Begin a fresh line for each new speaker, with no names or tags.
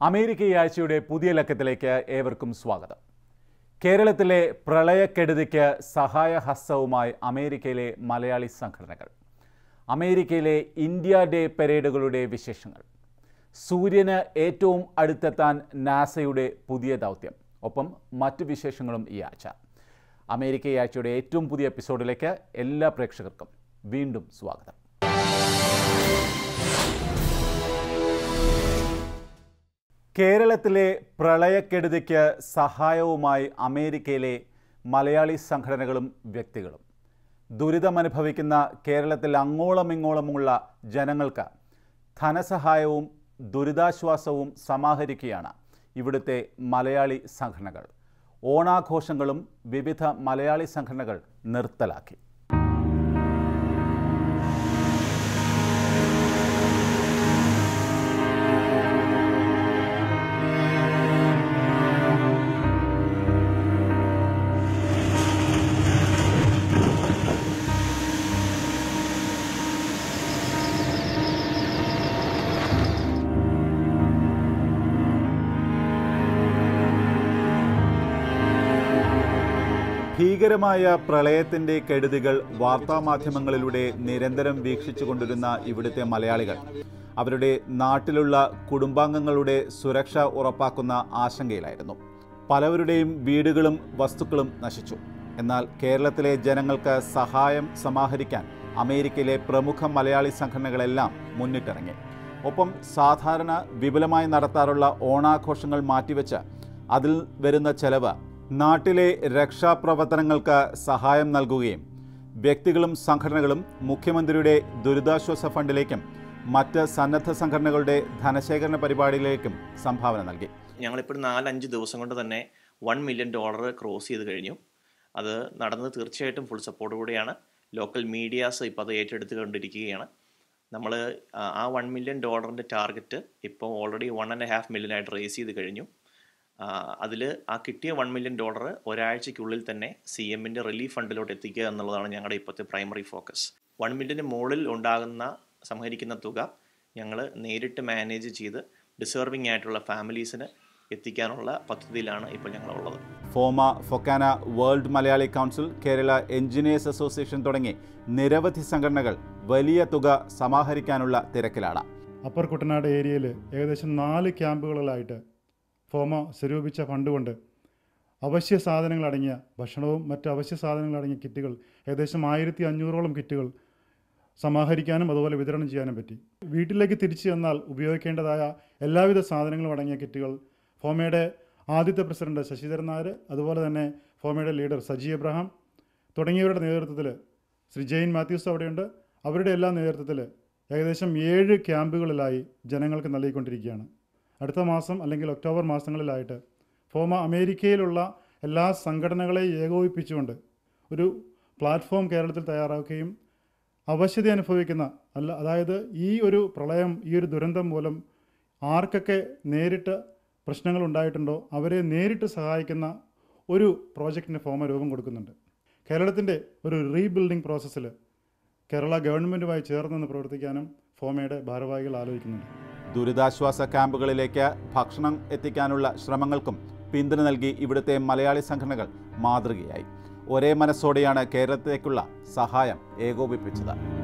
America ഈ ആഴ്ചയുടെ പുതിയ ലക്കത്തിലേക്ക് ഏവർക്കും സ്വാഗതം കേരളത്തിലെ പ്രളയക്കെടുതിക്ക് സഹായഹസ്തവുമായി അമേരിക്കയിലെ മലയാളി സംഘടനകൾ അമേരിക്കയിലെ ഇന്ത്യ ഡേ പരേഡുകളുടെ വിശേഷങ്ങൾ സൂര്യന് ഏറ്റവും അടുത്തെത്താൻ നാസയുടെ പുതിയ ദൗത്യം ഒപ്പം മറ്റു വിശേഷങ്ങളും ഈ ആഴ്ച അമേരിക്ക ഈ ആഴ്ചയുടെ ഏറ്റവും പുതിയ എപ്പിസോഡിലേക്ക് എല്ലാ പ്രേക്ഷകർക്കും വീണ്ടും സ്വാഗതം കേരളത്തിലെ പ്രളയക്കെടുതിക്ക് സഹായവുമായി അമേരിക്കയിലെ മലയാളി സംഘടനകളും വ്യക്തികളും ദുരിതമനുഭവിക്കുന്ന കേരളത്തിൽ അങ്ങോളം ഇങ്ങോളമുള്ള ജനങ്ങൾക്ക് ധനസഹായവും ദുരിതാശ്വാസവും സമാഹരിക്കുകയാണ് ഇവിടുത്തെ മലയാളി സംഘടനകൾ ഓണാഘോഷങ്ങളും വിവിധ മലയാളി സംഘടനകൾ നിർത്തലാക്കി ഭീകരമായ പ്രളയത്തിന്റെ കെടുതികൾ വാർത്താമാധ്യമങ്ങളിലൂടെ നിരന്തരം വീക്ഷിച്ചുകൊണ്ടിരുന്ന ഇവിടുത്തെ മലയാളികൾ അവരുടെ നാട്ടിലുള്ള കുടുംബാംഗങ്ങളുടെ സുരക്ഷ ഉറപ്പാക്കുന്ന ആശങ്കയിലായിരുന്നു പലവരുടെയും വീടുകളും വസ്തുക്കളും നശിച്ചു എന്നാൽ കേരളത്തിലെ ജനങ്ങൾക്ക് സഹായം സമാഹരിക്കാൻ അമേരിക്കയിലെ പ്രമുഖ മലയാളി സംഘടനകളെല്ലാം മുന്നിട്ടിറങ്ങി ഒപ്പം സാധാരണ വിപുലമായി നടത്താറുള്ള ഓണാഘോഷങ്ങൾ മാറ്റിവെച്ച് അതിൽ വരുന്ന ചെലവ് നാട്ടിലെ രക്ഷാപ്രവർത്തനങ്ങൾക്ക് സഹായം നൽകുകയും വ്യക്തികളും സംഘടനകളും മുഖ്യമന്ത്രിയുടെ ദുരിതാശ്വാസ ഫണ്ടിലേക്കും മറ്റ് സന്നദ്ധ സംഘടനകളുടെ ധനശേഖരണ പരിപാടികളിലേക്കും സംഭാവന നൽകി
ഞങ്ങളിപ്പോൾ നാലഞ്ച് ദിവസം കൊണ്ട് തന്നെ വൺ മില്യൺ ഡോളർ ക്രോസ് ചെയ്ത് കഴിഞ്ഞു അത് നടന്നത് തീർച്ചയായിട്ടും ഫുൾ സപ്പോർട്ടോടെയാണ് ലോക്കൽ മീഡിയാസ് ഇപ്പോൾ അത് ഏറ്റെടുത്തുകൊണ്ടിരിക്കുകയാണ് നമ്മൾ ആ വൺ മില്യൺ ഡോളറിൻ്റെ ടാർഗറ്റ് ഇപ്പോൾ already one and half million ആയിട്ട് റേസ് ചെയ്ത് കഴിഞ്ഞു അതിൽ ആ കിട്ടിയ വൺ മില്യൺ ഡോളർ ഒരാഴ്ചയ്ക്കുള്ളിൽ തന്നെ സി എമ്മിൻ്റെ റിലീഫ് ഫണ്ടിലോട്ട് എത്തിക്കുക എന്നുള്ളതാണ് ഞങ്ങളുടെ ഇപ്പോഴത്തെ പ്രൈമറി ഫോക്കസ് വൺ മില്യന് മുകളിൽ ഉണ്ടാകുന്ന സംഹരിക്കുന്ന തുക ഞങ്ങൾ നേരിട്ട് മാനേജ് ചെയ്ത് ഡിസേർവിംഗ് ആയിട്ടുള്ള ഫാമിലീസിന് എത്തിക്കാനുള്ള പദ്ധതിയിലാണ് ഇപ്പോൾ ഞങ്ങളുള്ളത്
FOMAA FOKANA world Malayali council Kerala engineers association തുടങ്ങി നിരവധി സംഘടനകൾ വലിയ തുക സമാഹരിക്കാനുള്ള തിരക്കിലാണ്
അപ്പർ കുട്ടനാട് ഏരിയയിൽ ഏകദേശം നാല് ക്യാമ്പുകളിലായിട്ട് ഫോമ സ്വരൂപിച്ച ഫണ്ട് കൊണ്ട് അവശ്യ സാധനങ്ങളടങ്ങിയ ഭക്ഷണവും മറ്റ് അവശ്യ സാധനങ്ങളടങ്ങിയ കിറ്റുകൾ ഏകദേശം ആയിരത്തി അഞ്ഞൂറോളം കിറ്റുകൾ സമാഹരിക്കാനും അതുപോലെ വിതരണം ചെയ്യാനും പറ്റി വീട്ടിലേക്ക് തിരിച്ചു ചെന്നാൽ ഉപയോഗിക്കേണ്ടതായ എല്ലാവിധ സാധനങ്ങളും അടങ്ങിയ കിറ്റുകൾ ഫോമയുടെ ആദ്യത്തെ പ്രസിഡന്റ് ശശിധരൻ നായർ അതുപോലെ തന്നെ ഫോമയുടെ ലീഡർ സജി എബ്രഹാം തുടങ്ങിയവരുടെ നേതൃത്വത്തിൽ ശ്രീ ജെയിൻ മാത്യൂസ് അവിടെയുണ്ട് അവരുടെ എല്ലാ നേതൃത്വത്തിൽ ഏകദേശം ഏഴ് ക്യാമ്പുകളിലായി ജനങ്ങൾക്ക് നൽകിക്കൊണ്ടിരിക്കുകയാണ് അടുത്ത മാസം അല്ലെങ്കിൽ ഒക്ടോബർ മാസങ്ങളിലായിട്ട് ഫോമ അമേരിക്കയിലുള്ള എല്ലാ സംഘടനകളെയും ഏകോപിപ്പിച്ചുകൊണ്ട് ഒരു പ്ലാറ്റ്ഫോം കേരളത്തിൽ തയ്യാറാക്കുകയും അവശ്യത അനുഭവിക്കുന്ന അല്ല അതായത് ഈ ഒരു പ്രളയം ഈ ഒരു ദുരന്തം മൂലം ആർക്കൊക്കെ നേരിട്ട് പ്രശ്നങ്ങൾ ഉണ്ടായിട്ടുണ്ടോ അവരെ നേരിട്ട് സഹായിക്കുന്ന ഒരു പ്രോജക്റ്റിന് ഫോമ രൂപം കൊടുക്കുന്നുണ്ട് കേരളത്തിൻ്റെ ഒരു റീബിൽഡിംഗ് പ്രോസസ്സിൽ കേരള ഗവൺമെൻറ്റുമായി ചേർന്ന് പ്രവർത്തിക്കാനും ഫോമയുടെ ഭാരവാഹികൾ ആലോചിക്കുന്നുണ്ട്
ദുരിതാശ്വാസ ക്യാമ്പുകളിലേക്ക് ഭക്ഷണം എത്തിക്കാനുള്ള ശ്രമങ്ങൾക്കും പിന്തുണ നൽകി ഇവിടുത്തെ മലയാളി സംഘടനകൾ മാതൃകയായി ഒരേ മനസ്സോടെയാണ് കേരളത്തിലേക്കുള്ള സഹായം ഏകോപിപ്പിച്ചത്